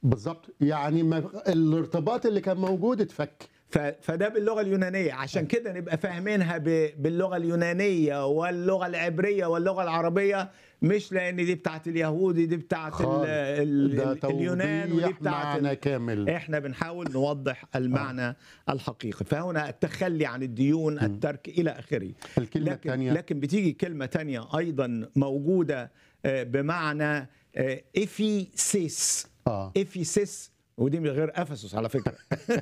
بالظبط يعني ما الارتباط اللي كان موجود اتفك ف- فده باللغه اليونانيه عشان كده نبقى فاهمينها ب- باللغه اليونانيه واللغه العبريه واللغه العربيه مش لان دي بتاعت اليهودي دي بتاعت ال- خالص. ال- ده ال- اليونان ودي توضيح بتاعت معنى ال- كامل احنا بنحاول نوضح المعنى الحقيقي فهنا التخلي عن الديون الترك الى اخره الكلمة لكن الثانية لكن بتيجي كلمه تانية ايضا موجوده آه، بمعنى آه، افيسيس اه افيسيس ودي من غير افسس على فكره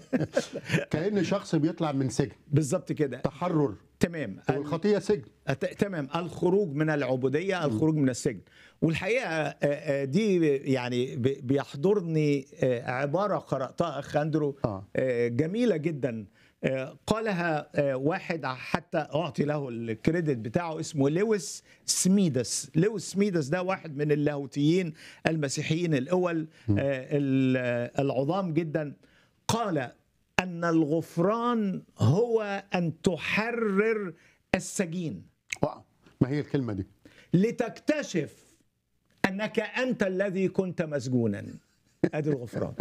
كأن شخص بيطلع من سجن بالظبط كده تحرر تمام والخطية سجن أت- تمام الخروج من العبوديه الخروج من السجن والحقيقه آه، آه، دي يعني ب- بيحضرني آه، عباره قراتها اخ اندرو اه آه، جميله جدا آه، قالها آه، واحد حتى اعطي له الكريدت بتاعه اسمه لويس سميدس لويس سميدس ده واحد من اللاهوتيين المسيحيين الاول آه، ال- آه، العظام جدا قال ان الغفران هو ان تحرر السجين واو. ما هي الكلمة دي لتكتشف انك انت الذي كنت مسجونا ادي الغفران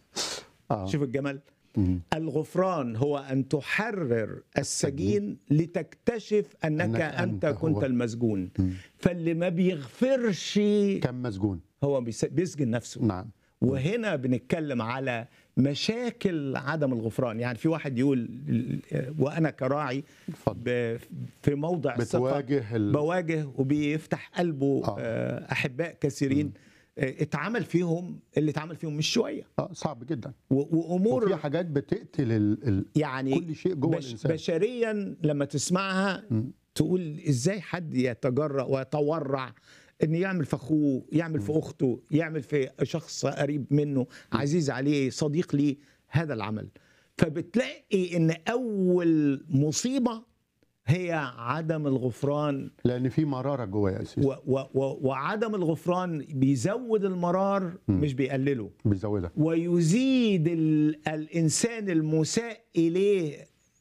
اه شوف الجمال مم. الغفران هو ان تحرر السجين لتكتشف انك, أنك انت, أنت كنت هو. المسجون مم. فاللي ما بيغفرش كم مسجون هو بيس- بيسجن نفسه نعم وهنا بنتكلم على مشاكل عدم الغفران يعني في واحد يقول وانا كراعي اتفضل ب- في موضع الثقه بتواجه ال... بواجه وبيفتح قلبه آه. آه، احباء كثيرين آه، اتعمل فيهم اللي اتعمل فيهم مش شويه اه صعب جدا و- وامور وفي حاجات بتقتل ال... ال... يعني كل شيء جوه بش الانسان بشريا لما تسمعها مم. تقول ازاي حد يتجرأ ويتورع ان يعمل في اخوه يعمل في اخته يعمل في شخص قريب منه عزيز عليه صديق ليه هذا العمل فبتلاقي ان اول مصيبه هي عدم الغفران لان في مراره جوه يا اسيس و و و وعدم الغفران بيزود المرار مم. مش بيقلله بيزودها ويزيد ال- الانسان المساء اليه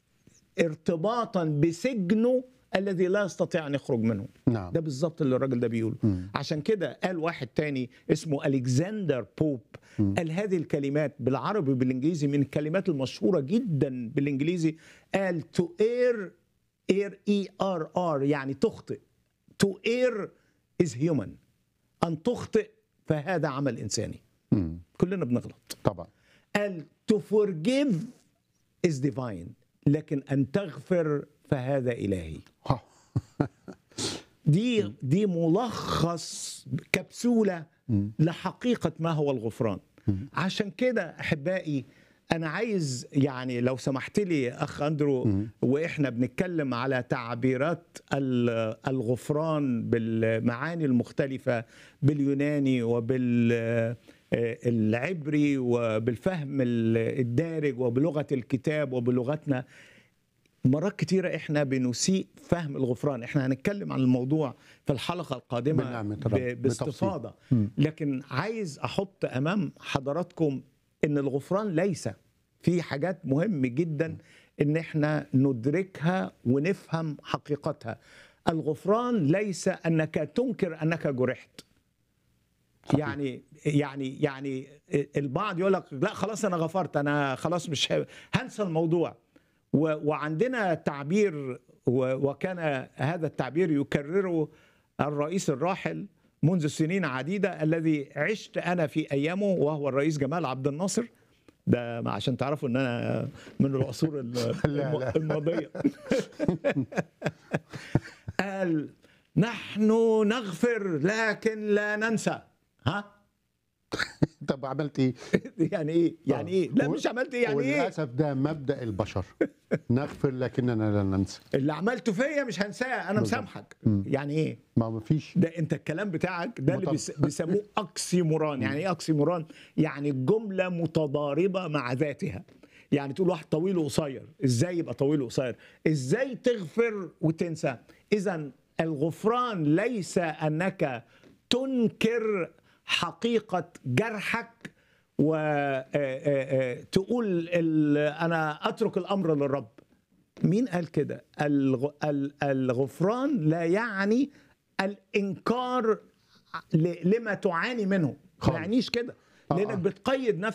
ارتباطا بسجنه الذي لا يستطيع ان يخرج منه نعم ده بالظبط اللي الراجل ده بيقوله مم. عشان كده قال واحد تاني اسمه الكسندر بوب مم. قال هذه الكلمات بالعربي وبالانجليزي من الكلمات المشهوره جدا بالانجليزي قال to err err e r r يعني تخطئ to err is human ان تخطئ فهذا عمل انساني مم. كلنا بنغلط طبعا قال to forgive is divine لكن ان تغفر فهذا الهي ها. دي دي ملخص كبسوله مم. لحقيقه ما هو الغفران مم. عشان كده احبائي انا عايز يعني لو سمحت لي اخ اندرو مم. واحنا بنتكلم على تعبيرات ال- الغفران بالمعاني المختلفه باليوناني وبالعبري وبالفهم ال- الدارج وبلغه الكتاب وبلغتنا مرات كتيرة احنا بنسيء فهم الغفران احنا هنتكلم عن الموضوع في الحلقة القادمة بنعمة ب- الرب، باستفاضة مم. لكن عايز احط امام حضراتكم ان الغفران ليس في حاجات مهم جدا ان احنا ندركها ونفهم حقيقتها الغفران ليس انك تنكر انك جرحت صحيح. يعني يعني يعني البعض يقول لك لا خلاص انا غفرت انا خلاص مش ه- هنسى الموضوع و- وعندنا تعبير و- وكان هذا التعبير يكرره الرئيس الراحل منذ سنين عديدة الذي عشت أنا في أيامه وهو الرئيس جمال عبد الناصر ده ما عشان تعرفوا ان انا من العصور الم- لا، لا. الماضيه قال نحن نغفر لكن لا ننسى ها طب عملت ايه؟ يعني ايه يعني ايه لا و- مش عملت ايه يعني ايه وللاسف ده مبدا البشر نغفر لكننا لا ننسى اللي عملته فيا مش هنساه انا بالظبط. مسامحك مم. يعني ايه ما ما فيش ده انت الكلام بتاعك ده اللي مطب. بيس- بيسموه اكسيموران يعني ايه اكسيموران يعني جمله متضاربه مع ذاتها يعني تقول واحد طويل وقصير ازاي يبقى طويل وقصير ازاي تغفر وتنسى اذا الغفران ليس انك تنكر حقيقه جرحك وتقول انا اترك الامر للرب مين قال كده الغ- ال- الغفران لا يعني الانكار ل- لما تعاني منه ما خالص. يعنيش كده آه، لانك آه. بتقيد